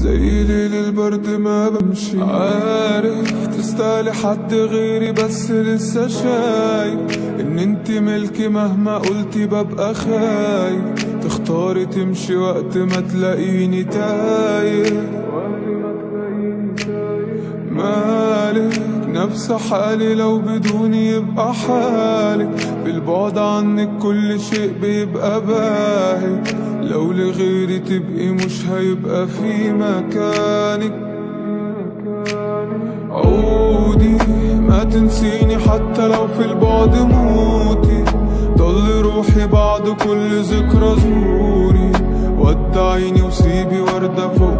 زي ليل البرد ما بمشي عارف تستاهلي حد غيري بس لسه شايف ان انت ملكي مهما قلتي ببقى خايف تختاري تمشي وقت ما تلاقيني تايه مالك نفس حالي لو بدوني يبقى حالك في البعد عنك كل شيء بيبقى باهت لو لغيري تبقي مش هيبقى في مكانك عودي ما تنسيني حتى لو في البعد موتي ضل روحي بعد كل ذكرى زوري ودعيني وسيبي وردة فوق